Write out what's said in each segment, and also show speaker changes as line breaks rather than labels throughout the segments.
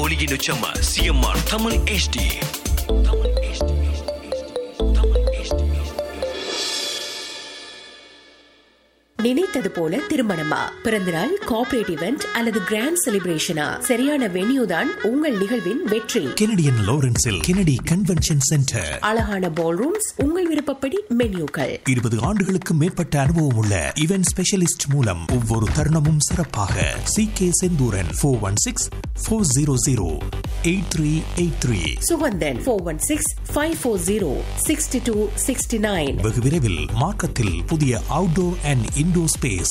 ஒலியின் உச்சமா CMR Tamil HD Tamil HD Tamil HD
நினைத்தது போல திருமணமா பிறந்தநாள் கார்ப்பரேட் இவெண்ட் அல்லது கிராண்ட் செலிப்ரேஷனா சரியான வென்யூ தான் உங்கள் நிகழ்வின் வெற்றி
கெனடியன் லாரன்ஸில் கெனடி கன்வென்ஷன் சென்டர்
அழகான பால் ரூம்ஸ் உங்கள் விருப்பப்படி மென்யூக்கள்
இருபது ஆண்டுகளுக்கு மேற்பட்ட அனுபவம் உள்ள இவென்ட் ஸ்பெஷலிஸ்ட் மூலம் ஒவ்வொரு தருணமும் சிறப்பாக C K Senthuran four one six four zero zero eight three eight three
Suganthan four one six five four zero sixty two sixty nine
வெகு விரைவில் மார்க்கத்தில் புதிய அவுட்டோர் அண்ட் இன்டோர் ஸ்பேஸ்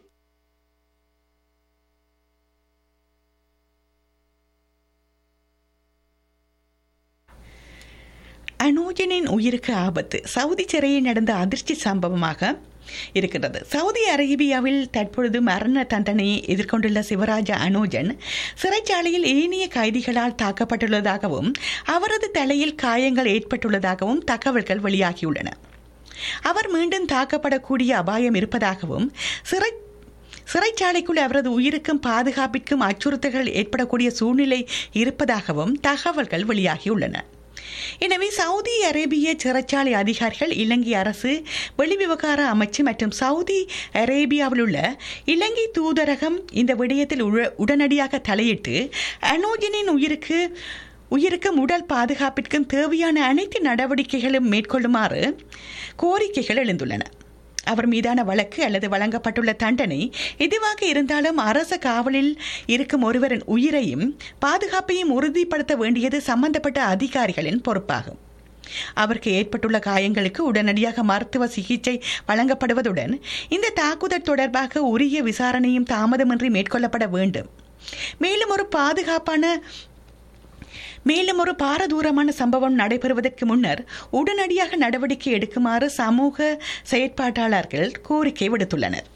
அனோஜனின் உயிருக்கு ஆபத்து சவுதி சிறையில் நடந்த அதிர்ச்சி சம்பவமாக இருக்கிறது சவுதி அரேபியாவில் தற்பொழுது மரண தண்டனையை எதிர்கொண்டுள்ள சிவராஜ அனோஜன் சிறைச்சாலையில் ஏனைய கைதிகளால் தாக்கப்பட்டுள்ளதாகவும் அவரது தலையில் காயங்கள் ஏற்பட்டுள்ளதாகவும் தகவல்கள் வெளியாகியுள்ளன அவர் மீண்டும் தாக்கப்படக்கூடிய அபாயம் இருப்பதாகவும் சிறை சிறைச்சாலைக்குள் அவரது உயிருக்கும் பாதுகாப்பிற்கும் அச்சுறுத்தல்கள் ஏற்படக்கூடிய சூழ்நிலை இருப்பதாகவும் தகவல்கள் வெளியாகியுள்ளன எனவே சவுதி அரேபிய சிறைச்சாலை அதிகாரிகள் இலங்கை அரசு வெளிவிவகார அமைச்சு மற்றும் சவுதி அரேபியாவில் உள்ள இலங்கை தூதரகம் இந்த விடயத்தில் உட- உடனடியாக தலையிட்டு அனோஜனின் உயிருக்கு உயிருக்கும் உடல் பாதுகாப்பிற்கும் தேவையான அனைத்து நடவடிக்கைகளும் மேற்கொள்ளுமாறு கோரிக்கைகள் எழுந்துள்ளன அவர் மீதான வழக்கு அல்லது வழங்கப்பட்டுள்ள தண்டனை எதுவாக இருந்தாலும் அரச காவலில் இருக்கும் ஒருவரின் உயிரையும் பாதுகாப்பையும் உறுதிப்படுத்த வேண்டியது சம்பந்தப்பட்ட அதிகாரிகளின் பொறுப்பாகும் அவருக்கு ஏற்பட்டுள்ள காயங்களுக்கு உடனடியாக மருத்துவ சிகிச்சை வழங்கப்படுவதுடன் இந்த தாக்குதல் தொடர்பாக உரிய விசாரணையும் தாமதமின்றி மேற்கொள்ளப்பட வேண்டும் மேலும் ஒரு பாதுகாப்பான மேலும் ஒரு பாரதூரமான சம்பவம் நடைபெறுவதற்கு முன்னர் உடனடியாக நடவடிக்கை எடுக்குமாறு சமூக செயற்பாட்டாளர்கள் கோரிக்கை விடுத்துள்ளனர்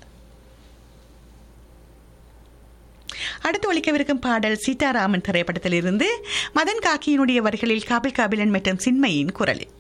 அடுத்து ஒழிக்கவிருக்கும் பாடல் சீதாராமன் திரைப்படத்திலிருந்து மதன் காக்கியினுடைய வரிகளில் காபில் காபிலன் மற்றும் சின்மையின் குரலில்